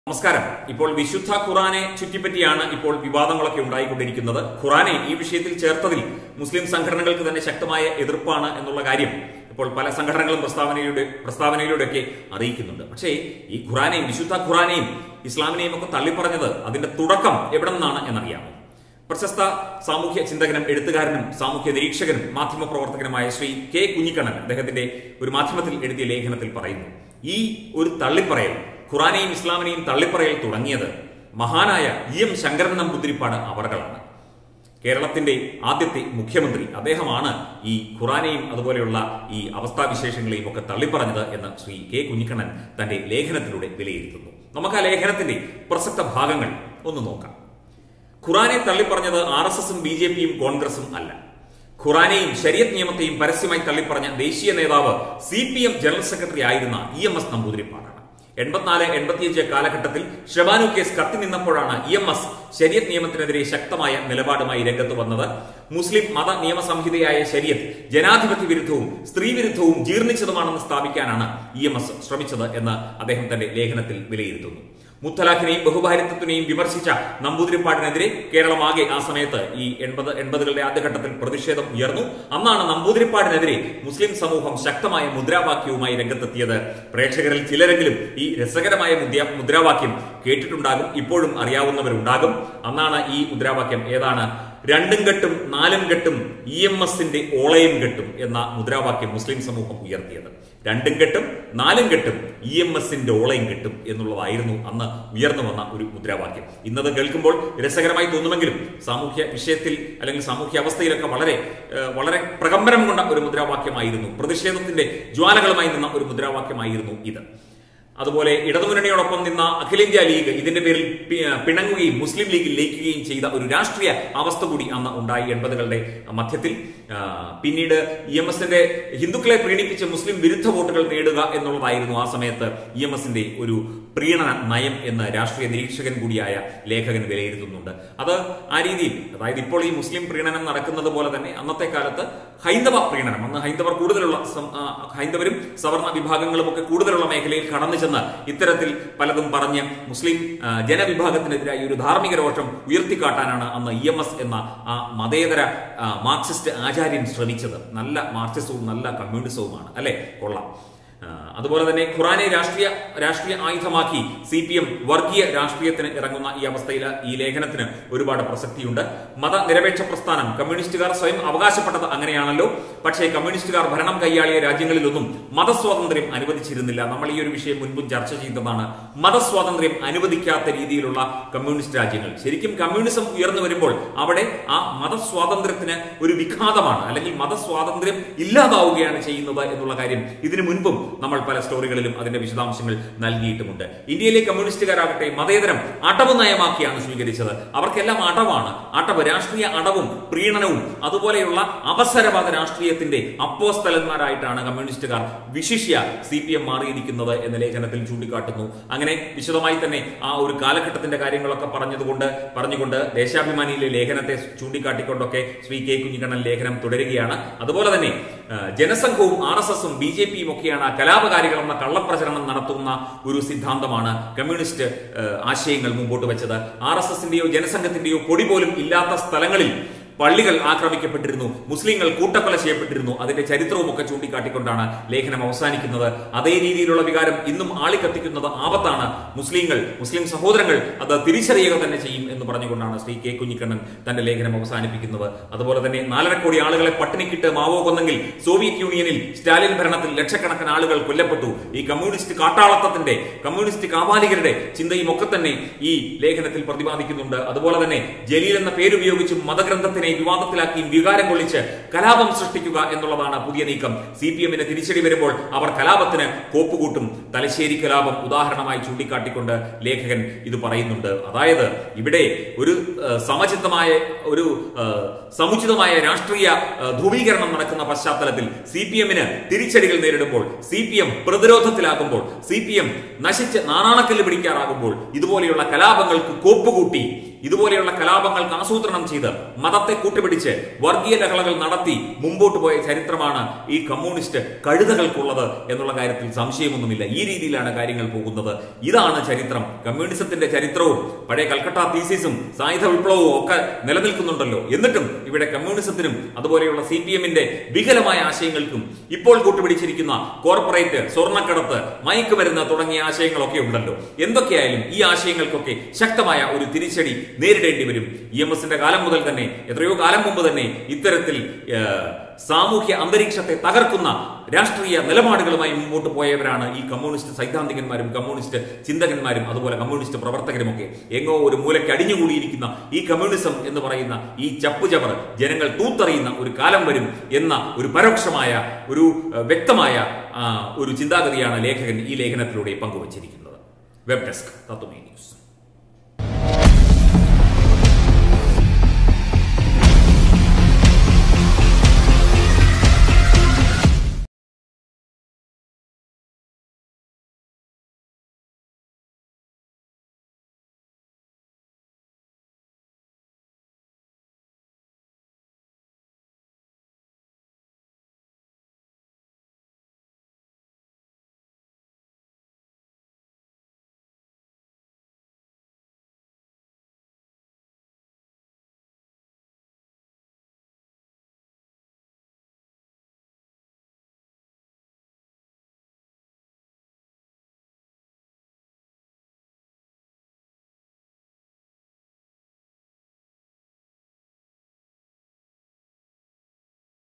നമസ്കാരം ഇപ്പോൾ വിശുദ്ധ ഖുറാനെ ചുറ്റിപ്പറ്റിയാണ് ഇപ്പോൾ വിവാദങ്ങളൊക്കെ ഉണ്ടായിക്കൊണ്ടിരിക്കുന്നത് ഖുറാനെ ഈ വിഷയത്തിൽ ചേർത്തതിൽ മുസ്ലിം സംഘടനകൾക്ക് തന്നെ ശക്തമായ എതിർപ്പാണ് എന്നുള്ള കാര്യം ഇപ്പോൾ പല സംഘടനകളും പ്രസ്താവനയിലൂടെ പ്രസ്താവനയിലൂടെയൊക്കെ അറിയിക്കുന്നുണ്ട് പക്ഷേ ഈ ഖുറാനെയും വിശുദ്ധ ഖുറാനെയും ഇസ്ലാമിനെയും ഒക്കെ തള്ളിപ്പറഞ്ഞത് അതിന്റെ തുടക്കം എവിടെ നിന്നാണ് എന്നറിയാമോ പ്രശസ്ത സാമൂഹ്യ ചിന്തകനും എഴുത്തുകാരനും സാമൂഹ്യ നിരീക്ഷകനും മാധ്യമ പ്രവർത്തകനുമായ ശ്രീ കെ കുഞ്ഞിക്കണ്ണൻ അദ്ദേഹത്തിന്റെ ഒരു മാധ്യമത്തിൽ എഴുതിയ ലേഖനത്തിൽ പറയുന്നു ഈ ഒരു തള്ളിപ്പറയൽ ഖുറാനെയും ഇസ്ലാമിനെയും തള്ളിപ്പറയൽ തുടങ്ങിയത് മഹാനായ ഇ എം ശങ്കരൻ നമ്പൂതിരിപ്പാട് അവർകളാണ് കേരളത്തിന്റെ ആദ്യത്തെ മുഖ്യമന്ത്രി അദ്ദേഹമാണ് ഈ ഖുറാനെയും അതുപോലെയുള്ള ഈ അവസ്ഥാവിശേഷങ്ങളെയും ഒക്കെ തള്ളിപ്പറഞ്ഞത് എന്ന് ശ്രീ കെ കുഞ്ഞിക്കണ്ണൻ തന്റെ ലേഖനത്തിലൂടെ വിലയിരുത്തുന്നു നമുക്ക് ആ ലേഖനത്തിന്റെ പ്രസക്ത ഭാഗങ്ങൾ ഒന്ന് നോക്കാം ഖുറാനെ തള്ളിപ്പറഞ്ഞത് ആർ എസ് എസും ബി ജെ പിയും കോൺഗ്രസും അല്ല ഖുറാനെയും ശരിയത്ത് നിയമത്തെയും പരസ്യമായി തള്ളിപ്പറഞ്ഞ ദേശീയ നേതാവ് C P M general secretary ആയിരുന്ന ഇ എം എസ് നമ്പൂതിരിപ്പാടാണ് എൺപത്തിനാല് എൺപത്തിയഞ്ച് കാലഘട്ടത്തിൽ ഷെബാനു കേസ് കത്തി നിന്നപ്പോഴാണ് ഇ എം എസ് ശരിയത്ത് നിയമത്തിനെതിരെ ശക്തമായ നിലപാടുമായി രംഗത്ത് വന്നത് മുസ്ലിം മത നിയമസംഹിതയായ ശരിയത്ത് ജനാധിപത്യ വിരുദ്ധവും സ്ത്രീ വിരുദ്ധവും ജീർണിച്ചതുമാണെന്ന് സ്ഥാപിക്കാനാണ് ഇ എം എസ് ശ്രമിച്ചത് എന്ന് അദ്ദേഹം തന്റെ ലേഖനത്തിൽ വിലയിരുത്തുന്നു മുത്തലാഖിനെയും ബഹുഭാരിത്വത്തിനെയും വിമർശിച്ച നമ്പൂതിരിപ്പാടിനെതിരെ കേരളമാകെ ആ സമയത്ത് ഈ എൺപത് എൺപതുകളുടെ ആദ്യഘട്ടത്തിൽ പ്രതിഷേധം ഉയർന്നു അന്നാണ് നമ്പൂതിരിപ്പാടിനെതിരെ മുസ്ലിം സമൂഹം ശക്തമായ മുദ്രാവാക്യവുമായി രംഗത്തെത്തിയത് പ്രേക്ഷകരിൽ ചിലരെങ്കിലും ഈ രസകരമായ മുദ്ര മുദ്രാവാക്യം കേട്ടിട്ടുണ്ടാകും ഇപ്പോഴും അറിയാവുന്നവരുണ്ടാകും അന്നാണ് ഈ മുദ്രാവാക്യം ഏതാണ് രണ്ടും കെട്ടും നാലും കെട്ടും ഇ എം എസിന്റെ ഓളയും കെട്ടും എന്ന മുദ്രാവാക്യം മുസ്ലിം സമൂഹം ഉയർത്തിയത് രണ്ടും കെട്ടും നാലും കെട്ടും ഇ എം എസിന്റെ ഓളയും കെട്ടും എന്നുള്ളതായിരുന്നു അന്ന് ഉയർന്നു വന്ന ഒരു മുദ്രാവാക്യം ഇന്നത് കേൾക്കുമ്പോൾ രസകരമായി തോന്നുമെങ്കിലും സാമൂഹ്യ വിഷയത്തിൽ അല്ലെങ്കിൽ സാമൂഹ്യ അവസ്ഥയിലൊക്കെ വളരെ ഏഹ്, വളരെ പ്രകമ്പനം കൊണ്ട ഒരു മുദ്രാവാക്യമായിരുന്നു പ്രതിഷേധത്തിന്റെ ജ്വാലകളുമായി നിന്ന ഒരു മുദ്രാവാക്യമായിരുന്നു ഇത് അതുപോലെ ഇടതുമുന്നണിയോടൊപ്പം നിന്ന അഖിലേന്ത്യാ ലീഗ് ഇതിന്റെ പേരിൽ പി- പിണങ്ങുകയും മുസ്ലിം ലീഗിൽ ലയിക്കുകയും ചെയ്ത ഒരു രാഷ്ട്രീയ അവസ്ഥ കൂടി അന്ന് ഉണ്ടായി എൺപതുകളുടെ മധ്യത്തിൽ ആ, പിന്നീട് ഇ എം എസിന്റെ ഹിന്ദുക്കളെ പ്രീണിപ്പിച്ച് മുസ്ലിം വിരുദ്ധ വോട്ടുകൾ നേടുക എന്നുള്ളതായിരുന്നു ആ സമയത്ത് ഇ എം എസിന്റെ ഒരു പ്രീണന നയം എന്ന് രാഷ്ട്രീയ നിരീക്ഷകൻ കൂടിയായ ലേഖകൻ വിലയിരുത്തുന്നുണ്ട് അത് ആ രീതിയിൽ അതായത് ഇപ്പോൾ ഈ മുസ്ലിം പ്രീണനം നടക്കുന്നത് പോലെ തന്നെ അന്നത്തെ കാലത്ത് ഹൈന്ദവ പ്രീണനം അന്ന് ഹൈന്ദവർ കൂടുതലുള്ള സം- ആ, ഹൈന്ദവരും സവർണ വിഭാഗങ്ങളും ഒക്കെ കൂടുതലുള്ള മേഖലയിൽ കടന്നു ചെന്ന് ഇത്തരത്തിൽ പലതും പറഞ്ഞ് മുസ്ലിം ആ, ജനവിഭാഗത്തിനെതിരായി ഒരു ധാർമ്മിക രോഷം ഉയർത്തിക്കാട്ടാനാണ് അന്ന് ഇ എം എസ് എന്ന ആ മതേതര ആ, മാർക്സിസ്റ്റ് ആചാര്യൻ ശ്രമിച്ചത് നല്ല മാർക്സിസവും നല്ല കമ്മ്യൂണിസവുമാണ് അല്ലെ കൊള്ളാം ആ, അതുപോലെ തന്നെ ഖുറാനെ രാഷ്ട്രീയ രാഷ്ട്രീയ ആയുധമാക്കി സി പി എം വർഗീയ രാഷ്ട്രീയത്തിന് ഇറങ്ങുന്ന ഈ അവസ്ഥയിൽ ഈ ലേഖനത്തിന് ഒരുപാട് പ്രസക്തിയുണ്ട് മതനിരപേക്ഷ പ്രസ്ഥാനം കമ്മ്യൂണിസ്റ്റുകാർ സ്വയം അവകാശപ്പെട്ടത് അങ്ങനെയാണല്ലോ പക്ഷേ കമ്മ്യൂണിസ്റ്റുകാർ ഭരണം കൈയാളിയ രാജ്യങ്ങളിലൊന്നും മതസ്വാതന്ത്ര്യം അനുവദിച്ചിരുന്നില്ല നമ്മൾ ഈ ഒരു വിഷയം മുൻപും ചർച്ച ചെയ്തതാണ് മതസ്വാതന്ത്ര്യം അനുവദിക്കാത്ത രീതിയിലുള്ള കമ്മ്യൂണിസ്റ്റ് രാജ്യങ്ങൾ ശരിക്കും കമ്മ്യൂണിസം ഉയർന്നു വരുമ്പോൾ അവിടെ ആ മതസ്വാതന്ത്ര്യത്തിന് ഒരു വിഘാതമാണ് അല്ലെങ്കിൽ മതസ്വാതന്ത്ര്യം ഇല്ലാതാവുകയാണ് ചെയ്യുന്നത് എന്നുള്ള കാര്യം ഇതിനു മുൻപും നമ്മൾ പല സ്റ്റോറികളിലും അതിന്റെ വിശദാംശങ്ങൾ നൽകിയിട്ടുമുണ്ട് ഇന്ത്യയിലെ കമ്മ്യൂണിസ്റ്റുകാരാകട്ടെ മതേതരം അടവ് നയമാക്കിയാണ് സ്വീകരിച്ചത് അവർക്കെല്ലാം അടവാണ് അടവ് രാഷ്ട്രീയ അടവും പ്രീണനവും അതുപോലെയുള്ള അവസരവാദ രാഷ്ട്രീയത്തിന്റെ അപ്പോസ്തലന്മാരായിട്ടാണ് കമ്മ്യൂണിസ്റ്റുകാർ വിശിഷ്യ സി പി എം മാറിയിരിക്കുന്നത് എന്ന ലേഖനത്തിൽ ചൂണ്ടിക്കാട്ടുന്നു അങ്ങനെ വിശദമായി തന്നെ ആ ഒരു കാലഘട്ടത്തിന്റെ കാര്യങ്ങളൊക്കെ പറഞ്ഞതുകൊണ്ട് പറഞ്ഞുകൊണ്ട് ദേശാഭിമാനിയിലെ ലേഖനത്തെ ചൂണ്ടിക്കാട്ടിക്കൊണ്ടൊക്കെ ശ്രീ കെ കുഞ്ഞിക്കണ്ണൻ ലേഖനം തുടരുകയാണ് അതുപോലെ തന്നെ ആ, ജനസംഘവും ആർ എസ് എസും ബി ജെ പിയും ഒക്കെയാണ് കലാപകാരികളെന്ന കള്ളപ്രചരണം നടത്തുന്ന ഒരു സിദ്ധാന്തമാണ് കമ്മ്യൂണിസ്റ്റ് ആ, ആശയങ്ങൾ മുമ്പോട്ട് വെച്ചത് ആർ എസ് എസിന്റെയോ ജനസംഘത്തിന്റെയോ പൊടി പോലും ഇല്ലാത്ത സ്ഥലങ്ങളിൽ പള്ളികൾ ആക്രമിക്കപ്പെട്ടിരുന്നു മുസ്ലിങ്ങൾ കൂട്ടക്കൊല ചെയ്യപ്പെട്ടിരുന്നു അതിന്റെ ചരിത്രവും ഒക്കെ ചൂണ്ടിക്കാട്ടിക്കൊണ്ടാണ് ലേഖനം അവസാനിക്കുന്നത് അതേ രീതിയിലുള്ള വികാരം ഇന്നും ആളിക്കത്തിക്കുന്നത് ആപത്താണ് മുസ്ലിങ്ങൾ മുസ്ലിം സഹോദരങ്ങൾ അത് തിരിച്ചറിയുക തന്നെ ചെയ്യും എന്ന് പറഞ്ഞുകൊണ്ടാണ് ശ്രീ കെ കുഞ്ഞിക്കണ്ണൻ തന്റെ ലേഖനം അവസാനിപ്പിക്കുന്നത് അതുപോലെ തന്നെ നാലര കോടി ആളുകളെ പട്ടിണിക്കിട്ട് മാവോ കൊന്നെങ്കിൽ സോവിയറ്റ് യൂണിയനിൽ സ്റ്റാലിൻ ഭരണത്തിൽ ലക്ഷക്കണക്കിന് ആളുകൾ കൊല്ലപ്പെട്ടു ഈ കമ്മ്യൂണിസ്റ്റ് കാട്ടാളത്തത്തിന്റെ കമ്മ്യൂണിസ്റ്റ് കാപാലികരുടെ ചിന്തയും ഒക്കെ തന്നെ ഈ ലേഖനത്തിൽ പ്രതിപാദിക്കുന്നുണ്ട് അതുപോലെ തന്നെ ജലീൽ എന്ന പേരുപയോഗിച്ചും മതഗ്രന്ഥത്തിനെ വിവാദത്തിലാക്കിയും വികാരം കൊള്ളിച്ച് കലാപം സൃഷ്ടിക്കുക എന്നുള്ളതാണ് പുതിയ നീക്കം സി പി എമ്മിന് തിരിച്ചടി വരുമ്പോൾ അവർ കലാപത്തിന് കോപ്പുകൂട്ടും തലശ്ശേരി കലാപം ഉദാഹരണമായി ചൂണ്ടിക്കാട്ടിക്കൊണ്ട് ലേഖകൻ ഇത് പറയുന്നുണ്ട് അതായത് ഇവിടെ ഒരു ആ, സമചിത്തമായ ഒരു ആ, സമുചിതമായ രാഷ്ട്രീയ ആ, ധ്രുവീകരണം നടക്കുന്ന പശ്ചാത്തലത്തിൽ സി പി എമ്മിന് തിരിച്ചടികൾ നേരിടുമ്പോൾ സി പി എം പ്രതിരോധത്തിലാകുമ്പോൾ സി പി എം നശിച്ച് നാണാണക്കല്ല് പിടിക്കാറാകുമ്പോൾ ഇതുപോലെയുള്ള കലാപങ്ങൾക്ക് കോപ്പുകൂട്ടി ഇതുപോലെയുള്ള കലാപങ്ങൾക്ക് ആസൂത്രണം ചെയ്ത് മതത്തെ കൂട്ടുപിടിച്ച് വർഗീയ ലഹളകൾ നടത്തി മുമ്പോട്ട് പോയ ചരിത്രമാണ് ഈ കമ്മ്യൂണിസ്റ്റ് കഴുതകൾക്കുള്ളത് എന്നുള്ള കാര്യത്തിൽ സംശയമൊന്നുമില്ല ഈ രീതിയിലാണ് കാര്യങ്ങൾ പോകുന്നത് ഇതാണ് ചരിത്രം കമ്മ്യൂണിസത്തിന്റെ ചരിത്രവും പഴയ കൽക്കട്ട തീസിസും സായുധ വിപ്ലവവും ഒക്കെ നിലനിൽക്കുന്നുണ്ടല്ലോ എന്നിട്ടും ഇവിടെ കമ്മ്യൂണിസത്തിനും അതുപോലെയുള്ള സി പി എമ്മിന്റെ വികലമായ ആശയങ്ങൾക്കും ഇപ്പോൾ കൂട്ടുപിടിച്ചിരിക്കുന്ന കോർപ്പറേറ്റ് സ്വർണ്ണക്കടത്ത് മയക്കുമരുന്ന് തുടങ്ങിയ ആശയങ്ങളൊക്കെ ഉണ്ടല്ലോ എന്തൊക്കെയായാലും ഈ ആശയങ്ങൾക്കൊക്കെ ശക്തമായ ഒരു തിരിച്ചടി നേരിടേണ്ടി വരും ഇ എം എസിന്റെ കാലം മുതൽ തന്നെ എത്രയോ കാലം മുമ്പ് തന്നെ ഇത്തരത്തിൽ ഏഹ്, സാമൂഹ്യ അന്തരീക്ഷത്തെ തകർക്കുന്ന രാഷ്ട്രീയ നിലപാടുകളുമായി മുമ്പോട്ട് പോയവരാണ് ഈ കമ്മ്യൂണിസ്റ്റ് സൈദ്ധാന്തികന്മാരും കമ്മ്യൂണിസ്റ്റ് ചിന്തകന്മാരും അതുപോലെ കമ്മ്യൂണിസ്റ്റ് പ്രവർത്തകരുമൊക്കെ എങ്ങോ ഒരു മൂലയ്ക്ക് അടിഞ്ഞുകൂടിയിരിക്കുന്ന ഈ കമ്മ്യൂണിസം എന്ന് പറയുന്ന ഈ ചപ്പുചവർ ജനങ്ങൾ തൂത്തറിയുന്ന ഒരു കാലം വരും എന്ന ഒരു പരോക്ഷമായ ഒരു ഏഹ്, വ്യക്തമായ ആ, ഒരു ചിന്താഗതിയാണ് ലേഖകൻ ഈ ലേഖനത്തിലൂടെ പങ്കുവച്ചിരിക്കുന്നത് വെബ് ഡെസ്ക് തത്വമേ ന്യൂസ്